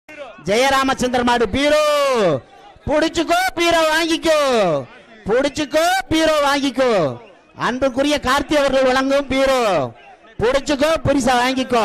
ஜெயராமச்சந்திர மாடு பீரோ புடிச்சுக்கோ பீரோ வாங்கிக்கோ புடிச்சுக்கோ பீரோ வாங்கிக்கோ அன்புக்குரிய கார்த்தி அவர்கள் வழங்கும் பீரோ புடிச்சுக்கோ பரிசா வாங்கிக்கோ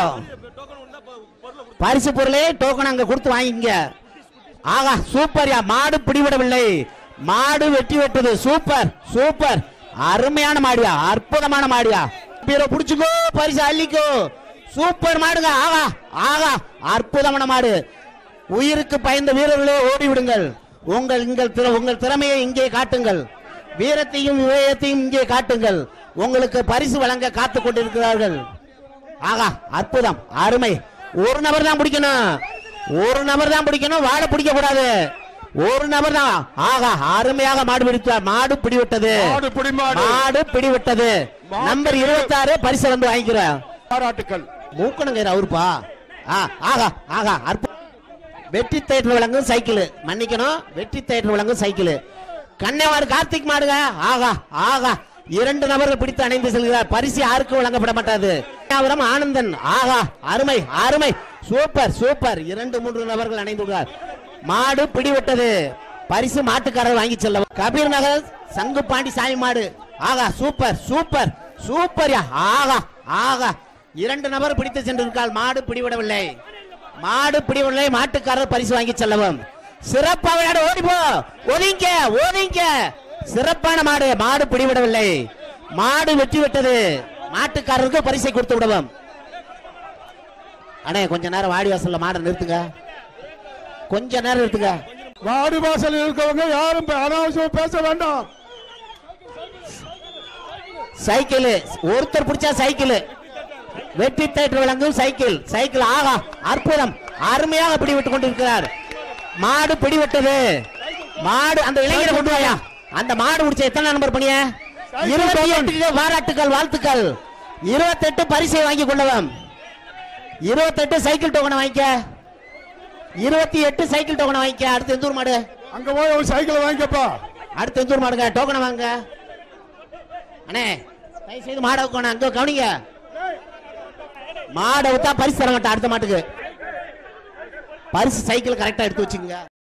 பரிசு பொருளே டோக்கன் அங்க கொடுத்து வாங்கிங்க ஆகா சூப்பர்யா மாடு பிடிவிடவில்லை மாடு வெட்டி வெட்டது சூப்பர் சூப்பர் அருமையான மாடியா அற்புதமான மாடியா பீரோ புடிச்சுக்கோ பரிசு அள்ளிக்கோ சூப்பர் மாடுங்க ஆகா ஆகா அற்புதமான மாடு உயிருக்கு பயந்த வீரர்களே ஓடி விடுங்கள் உங்கள் உங்கள் திற- உங்கள் திறமையை இங்கே காட்டுங்கள் வீரத்தையும் விவேகத்தையும் இங்கே காட்டுங்கள் உங்களுக்கு பரிசு வழங்க காத்துக் கொண்டிருக்கிறார்கள் ஆகா அற்புதம் அருமை ஒரு நபர் தான் பிடிக்கணும் ஒரு நபர் தான் பிடிக்கணும் வாழை பிடிக்க கூடாது ஒரு நபர் தான் ஆகா அருமையாக மாடு பிடித்தார் மாடு பிடிவிட்டது மாடு பிடி மாடு. மாடு பிடிவிட்டது நம்பர் இருபத்தி ஆறு பரிசு வந்து வாங்கிக்கிறேன் பாராட்டுக்கள் மூக்கணுங்க அவருப்பா ஆ ஆகா ஆகா அற்பு வெற்றி தேட்டர் வழங்கும் சைக்கிள் மன்னிக்கணும் வெற்றி தேட்டர் வழங்கும் சைக்கிள் கண்ணவாடு கார்த்திக் மாடுங்க ஆகா ஆகா இரண்டு நபர்கள் பிடித்து அணைந்து செல்கிறார் பரிசு யாருக்கும் வழங்கப்பட மாட்டாது கன்னியாகுமரம் ஆனந்தன் ஆகா அருமை அருமை சூப்பர் சூப்பர் இரண்டு மூன்று நபர்கள் அணைந்துள்ளார் மாடு பிடிவிட்டது பரிசு மாட்டுக்காரர் வாங்கி செல்ல கபீர் நகர் சங்குபாண்டி சாமி மாடு ஆகா சூப்பர் சூப்பர் சூப்பர் ஆகா ஆகா இரண்டு நபர் பிடித்து சென்றிருக்கால் மாடு பிடிவிடவில்லை மாடு பிடிவில்லை மாட்டுக்காரர் பரிசு வாங்கி செல்லவும் சிறப்பா விளையாட ஓடிப்போ ஒதுங்க ஒதுங்க சிறப்பான மாடு மாடு பிடிவிடவில்லை மாடு வெற்றி விட்டது மாட்டுக்காரருக்கு பரிசை கொடுத்து விடவும் அண்ணே கொஞ்ச நேரம் வாடி வாசல்ல மாடை நிறுத்துங்க கொஞ்ச நேரம் நிறுத்துங்க வாடி வாசல் இருக்கவங்க யாரும் பே- அனாவசியமா பேச வேண்டாம் சைக்கிள் ஒருத்தர் பிடிச்சா சைக்கிள் வெற்றி தேட்டர் வழங்கும் சைக்கிள் சைக்கிள் ஆகா அற்புதம் அருமையாக பிடிவிட்டு கொண்டிருக்கிறார் மாடு பிடிவிட்டது மாடு அந்த இளைஞரை கொண்டு வாயா அந்த மாடு பிடிச்ச எத்தனை நம்பர் பண்ணிய இருபத்தி எட்டு பாராட்டுக்கள் வாழ்த்துக்கள் இருபத்தெட்டு பரிசை வாங்கி கொள்ளவும் இருபத்தெட்டு சைக்கிள் டோக்கனை வாங்கிக்க இருபத்தி எட்டு சைக்கிள் டோக்கனை வாங்கிக்க அடுத்து எந்த ஊர் மாடு அங்க போய் ஒரு சைக்கிளை வாங்கிக்கப்பா அடுத்து எந்த ஊர் மாடுங்க டோக்கனை வாங்க அண்ணே தயவு செய்து மாடை வைக்கணும் அங்க கவனிங்க மாடை வித்தா பரிசு தர மாட்டேன் அடுத்த மாட்டுக்கு பரிசு சைக்கிள் கரெக்டா எடுத்து வச்சுக்கோங்க